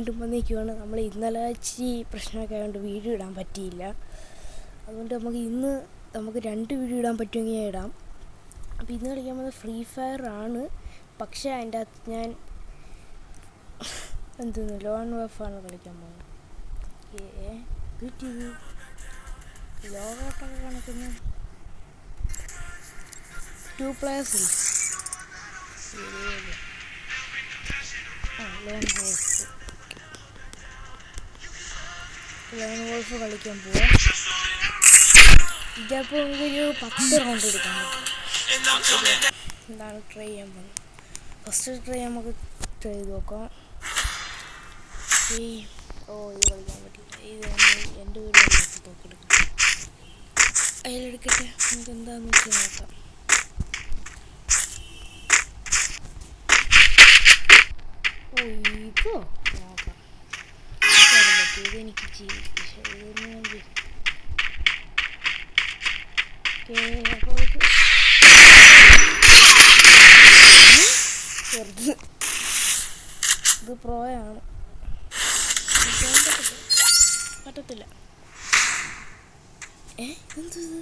വീണ്ടും വന്നേക്കുവാണ് നമ്മൾ ഇന്നലെ ഇച്ചിരി പ്രശ്നമൊക്കെ ആയതുകൊണ്ട് വീഡിയോ ഇടാൻ പറ്റിയില്ല അതുകൊണ്ട് നമുക്ക് ഇന്ന് നമുക്ക് രണ്ട് വീഡിയോ ഇടാൻ പറ്റുമെങ്കിൽ ഞാൻ ഇടാം അപ്പോൾ ഇന്ന് കളിക്കാൻ പോകുന്നത് ഫ്രീ ഫയർ ആണ് പക്ഷേ അതിൻ്റെ അകത്ത് ഞാൻ എന്തെന്ന് ലോൺ വെഫാണ് കളിക്കാൻ പോകുന്നത് ഏ കിട്ടി ലോകോട്ടൊക്കെ കണക്കുന്ന ടു പ്ലേയേഴ്സ് ആ ലോൺ വോൾഫ് ലോൺ വോൾഫ് കളിക്കാൻ പോവാം ഇതപ്പോൾ നമുക്കൊരു പത്ത് റൗണ്ട് എടുക്കാൻ പറ്റും എന്താണ് ട്രൈ ചെയ്യാൻ പോകുന്നത് ഫസ്റ്റ് ട്രൈ നമുക്ക് ട്രൈ ചെയ്ത് നോക്കാം ഈ ഓ ഇത് കളിക്കാൻ പറ്റില്ല ഇത് നമ്മൾ എൻ്റെ വീട് കളിച്ച് തോക്കെടുക്കും അതിലെടുക്കട്ടെ നമുക്ക് എന്താണെന്ന് വെച്ച് നോക്കാം ഓ ഇതോ നോക്കാം എനിക്കത് പറ്റും ഇതെനിക്ക് ചെയ്യും പക്ഷേ ഇതൊന്നും ഞാൻ ചെയ്യും ഓക്കെ അപ്പോൾ ഇത് ചെറുത് ഇത് പ്രോയാണ് ചെയ്യാൻ പറ്റത്തില്ല പറ്റത്തില്ല ഏ എന്ത് ഇത്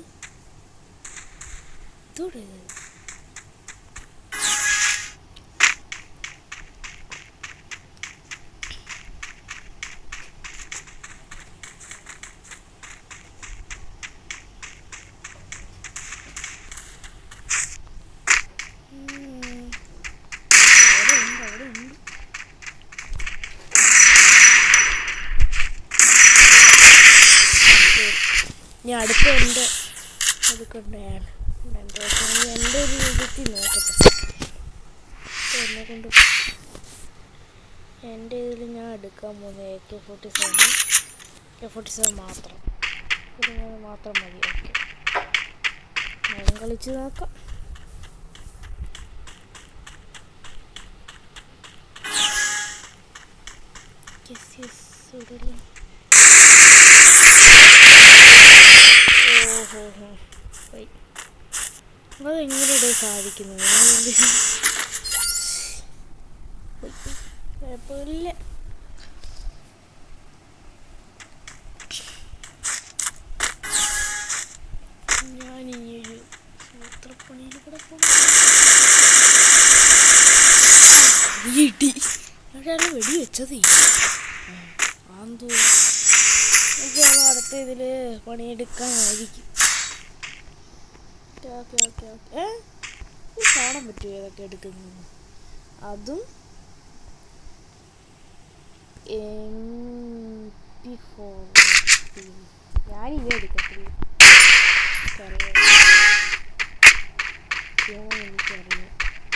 ഇതോടെ ഇത് ഉം. അവിടെ ഉണ്ട് അവിടെ ഉണ്ട് ഞാൻ അടുത്ത എൻ്റെ അതുകൊണ്ട് ഞാൻ രണ്ട് ദിവസം ഇനി എൻ്റെ ഒരു വിധത്തിൽ നോക്കട്ടെ ഇപ്പൊ എന്നെ കൊണ്ട് എൻ്റെ ഇതിൽ ഞാൻ എടുക്കാൻ പോകുന്നത് A K forty seven K forty seven മാത്രം ഇത് മാത്രം മതി ഓക്കെ ഞാൻ കളിച്ച് നോക്കാം യെസ് യെസ് ഉടനെ ഓഹോ ഹോ പോയി അതെങ്ങനെ സാധിക്കുന്നത് ഞാനെന്ത് കുഴപ്പമില്ല ഞാൻ ഇനിയൊരു സൂത്രപ്പണിയിൽ കൂടെ പോകണം ഇടി ഒരാൾ വെടി വെച്ചതേ ആന്തോ എനിക്കാണ് അടുത്ത ഇതിൽ പണിയെടുക്കാനായിരിക്കും ഓക്കെ ഓക്കെ ഓക്കെ ഓക്കെ ഏ ഇത് കാണാൻ പറ്റുമോ ഏതൊക്കെ എടുക്കുന്നത് അതും എം പി ഫോർ ഞാനിത് എടുക്കത്തില്ല എനിക്കറിയാം ഇതാണ് എനിക്കറിയാം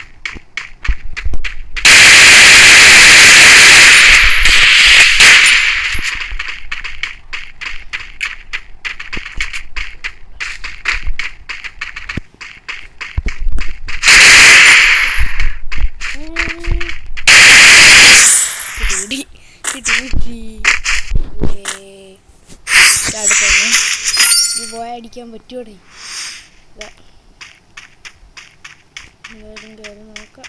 കിട്ടി കിട്ടി കിട്ടി അടുത്തന്നെ ഈ പോയ അടിക്കാൻ പറ്റുമോടെ എന്തായാലും കയറി നോക്കാം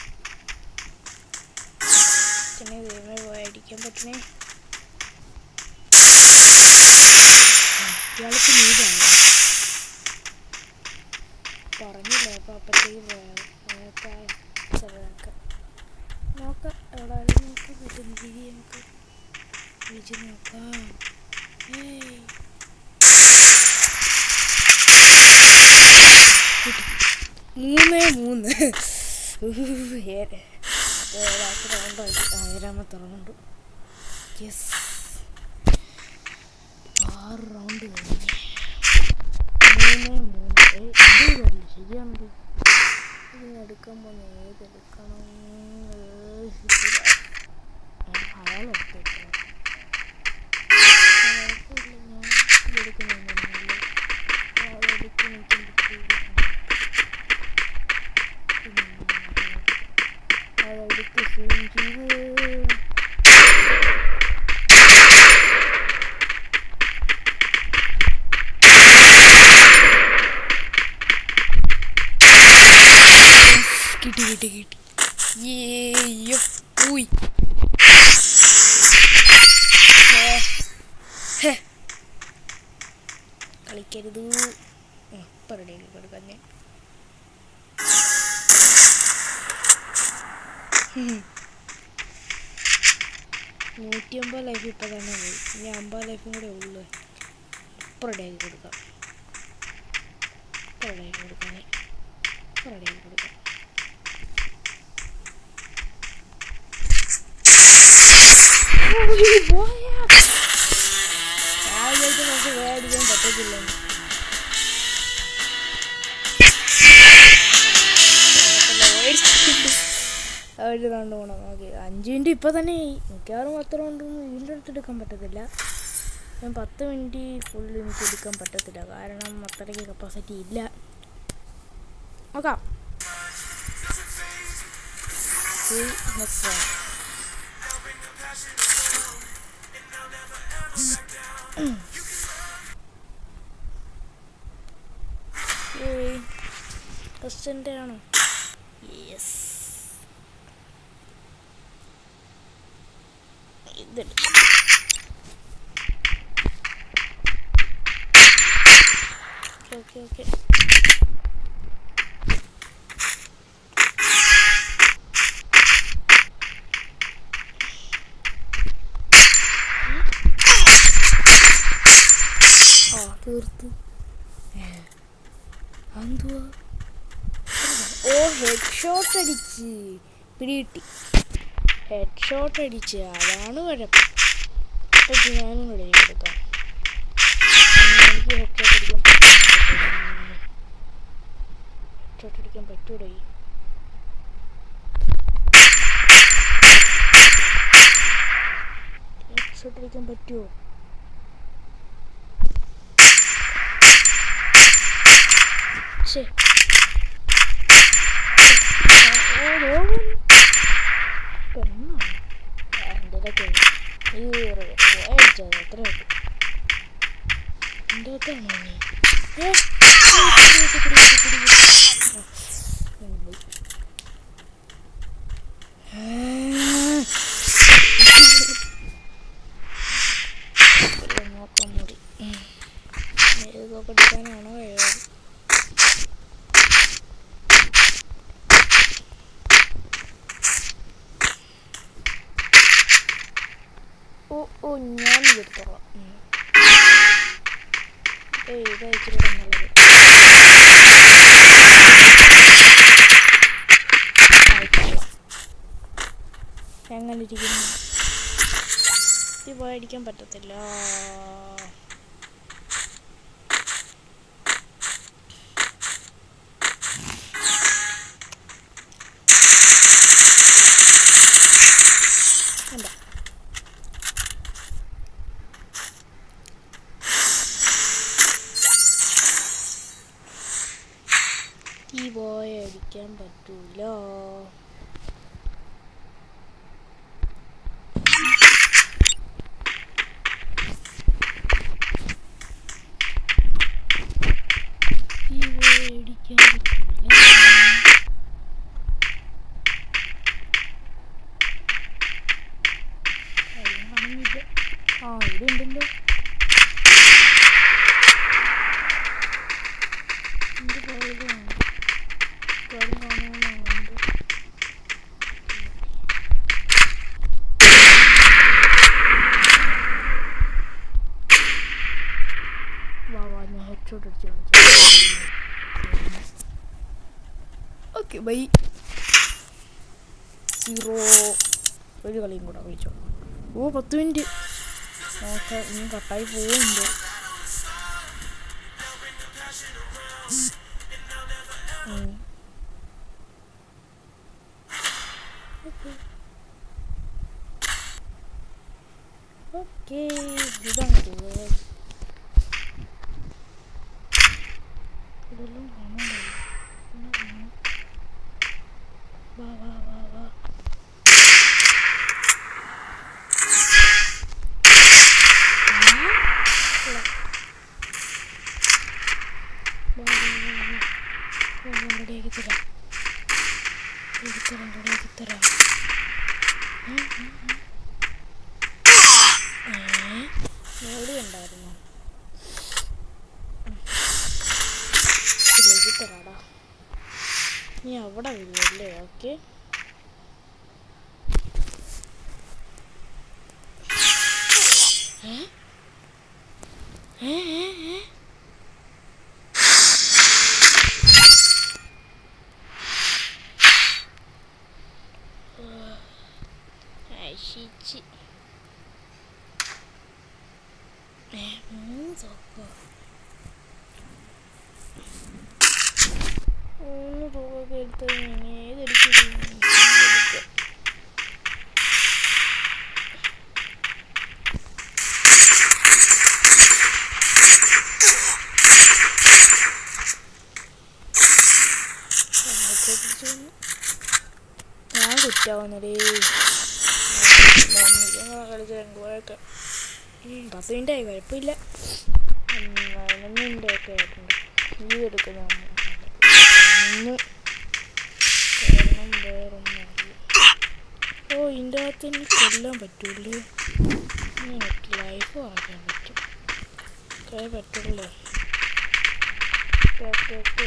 പിന്നെ ദൈവമേ പോയ അടിക്കാൻ പറ്റണേ ഇയാൾക്ക് നീതാണ് പറഞ്ഞില്ല അപ്പം അപ്പത്തേക്ക് പോയാൽ അങ്ങനത്തെ ചെറുതാക്കാം നോക്കാം എവിടെ നോക്കാം പറ്റുന്ന രീതി നമുക്ക് വിളിച്ച് നോക്കാം ഏയ് കിട്ടി. മൂന്ന് മൂന്ന് ഊഹ്, ഏഴ്. അത് ഏഴാമത്തെ റൗണ്ടായി ആ, ഏഴാമത്തെ റൗണ്ട് യെസ് ആറ് റൗണ്ട് കഴിഞ്ഞ് മൂന്ന് മൂന്ന് ഏയ് എന്ത് ഇതല്ല ശരിയാണല്ലോ ഇതിന് എടുക്കാൻ പോകുന്ന ഏതെടുക്കണം ഏയ്, ശരി. ആ, അയാളെടുത്ത് വെച്ചോ. കുഴപ്പമില്ല, ഞാൻ ഇതെടുക്കുന്നുണ്ടല്ലോ. അയാളെടുത്ത് എനിക്ക് എടുത്ത് പിന്നെ അയാളെടുത്ത് zoom ചെയ്ത് കിട്ടി കിട്ടി കിട്ടി ഏയ്യോ പോയി കളിക്കരുത് ഇപ്പം റെഡിയാക്കി കൊടുക്കാം ഞാൻ നൂറ്റി അമ്പത് ലൈഫ് ഇപ്പം തന്നെ പോയി ഇനി അമ്പത് ലൈഫും കൂടെ ഉള്ളു ഇപ്പം റെഡിയാക്കി കൊടുക്കാം ഇപ്പം റെഡിയാക്കി കൊടുക്കാം ഇപ്പം റെഡിയാക്കി കൊടുക്കാം ഉയ്യ്, പോയാ. ഞാൻ വിചാരിച്ചു നമുക്ക് വേടിക്കാൻ പറ്റത്തില്ലെന്ന് ഒരു റൗണ്ട് കൂടെ നോക്കി അഞ്ച് മിനിറ്റ് ഇപ്പോൾ തന്നെ ആയി മിക്കവാറും പത്ത് റൗണ്ടൊന്നും വീണ്ടും എടുത്തെടുക്കാൻ പറ്റത്തില്ല ഞാൻ പത്ത് മിനിറ്റ് ഫുൾ എനിക്ക് എടുക്കാൻ പറ്റത്തില്ല കാരണം അത്രയ്ക്ക് കപ്പാസിറ്റി ഇല്ല നോക്കാം നെക്സ്റ്റ് റൗണ്ട് ക്വസ്റ്റ്യൻ്റെ ആണോ യെസ് ഇതെടുക്കാം ഓക്കെ ഓക്കെ ആ തീർത്ത് എന്തുവാ ഓ ഹെഡ് ഷോട്ട് അടിച്ച് പിടികിട്ടി ഹെഡ് ഷോട്ട് അടിച്ച് അതാണ് കുഴപ്പം ഓക്കെ ഞാനും കൂടെ എടുക്കാം എനിക്ക് ഹെഡ് ഷോട്ട് അടിക്കാൻ ഹെഡ് ഷോട്ട് അടിക്കാൻ പറ്റൂടെ ഹെഡ് ഷോട്ട് അടിക്കാൻ പറ്റുമോ ശേ ഓ നോക്കുന്നു പെണ്ണാണ് എന്തൊക്കെ ഈ അടിച്ചത് എത്ര കിട്ടും എൻ്റെ അകത്താണോ നീ ഏ, പിടി, പിടി, പിടി, പിടി, പിടി, പിടി. ആ, ഉം, പോയി. ഒരു നോക്കാൻ മതി ഉം. ഏത് നോക്കെടുക്കാനാണോ ഏത് ഓ ഓ ഞാൻ എടുത്തോളാം ഉം. ഏയ് ഇതാ ഇച്ചിരി കൂടെ നല്ലത് ആയിക്കോളാം. എങ്ങനെ ഇരിക്കുന്നു ഇത് പോയടിക്കാൻ പറ്റത്തില്ല കണ്ടോ ഈ ബോയ് അടിക്കാൻ പറ്റൂല ഈ ബോയ് അടിക്കാൻ പറ്റൂല കാര്യം കാണുന്നില്ല ആ ഇവിടെ ഉണ്ടല്ലോ എന്ത് പോയതാണ് കാര്യം കാണുന്നുണ്ട് വാ വാ ഞാൻ ഹെഡ് ഷോട്ട് അടിച്ചു ഓക്കെ ബൈ സീറോ ഒരു കളിയും കൂടെ വിളിച്ചോ ഓ പത്ത് മിനിറ്റ് നോക്കാം ഇനി കട്ടായി പോകുന്നുണ്ട് ഉം. ഓക്കെ ഇതാണ് കൂടുതൽ ഇതെല്ലാം കാണാമല്ലോ എന്നാ കാണാം. വാ വാ വാ വാ റെഡിയാക്കി തരാം റെഡിയാക്കി തരാം റെഡിയാക്കി തരാം എവിടെ ഉണ്ടായിരുന്നു ഫിൽറ്ററാടാ നീ അവിടെ വരുമല്ലേ ഓക്കെ അശിച്ച് മൂന്ന് തോക്കോ മൂന്ന് തോക്കൊക്കെ എടുത്ത് ഞാൻ ഏതെടുക്കില്ല ഞാൻ കുറ്റാവുന്നടേ കളിച്ചിട്ടുണ്ട് കുറേയൊക്കെ പത്ത് മിനിറ്റ് ആയി കുഴപ്പമില്ല പതിനൊന്ന് മിനിറ്റ് ഒക്കെ ആയിട്ടുണ്ട് ഈ എടുക്കുന്ന ഒന്ന് കാരണം വേറൊന്നും ഓ ഇതിൻ്റെ അകത്ത് എനിക്ക് കൊല്ലാൻ പറ്റൂലേ എനിക്ക് ലൈഫ് കുറയ്ക്കാൻ പറ്റും കൈ പറ്റുള്ളൂ ഓക്കെ ഓക്കെ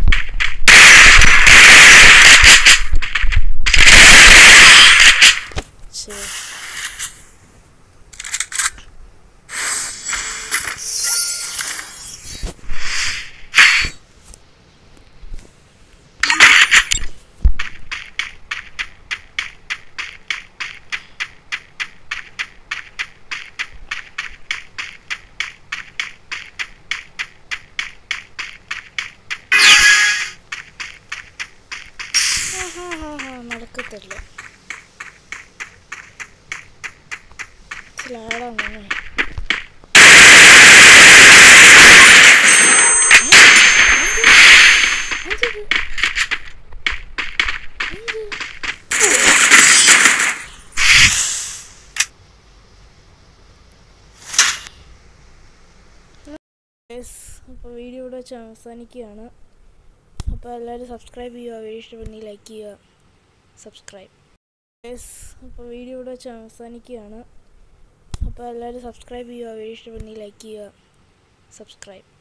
ശരി നടക്കത്തില്ല സ്ലാഡാണ് അപ്പോൾ വീഡിയോ ഇവിടെ വെച്ച് അവസാനിക്കുകയാണ് അപ്പോൾ എല്ലാവരും സബ്സ്ക്രൈബ് ചെയ്യുക വീഡിയോ ഇഷ്ടപ്പെടുന്നെങ്കിൽ ലൈക്ക് ചെയ്യുക സബ്സ്ക്രൈബ് അപ്പോൾ വീഡിയോ ഇവിടെ വെച്ച് അവസാനിക്കുകയാണ് അപ്പോൾ എല്ലാവരും സബ്സ്ക്രൈബ് ചെയ്യുക വീഡിയോ ഇഷ്ടപ്പെടുന്നെങ്കിൽ ലൈക്ക് ചെയ്യുക സബ്സ്ക്രൈബ്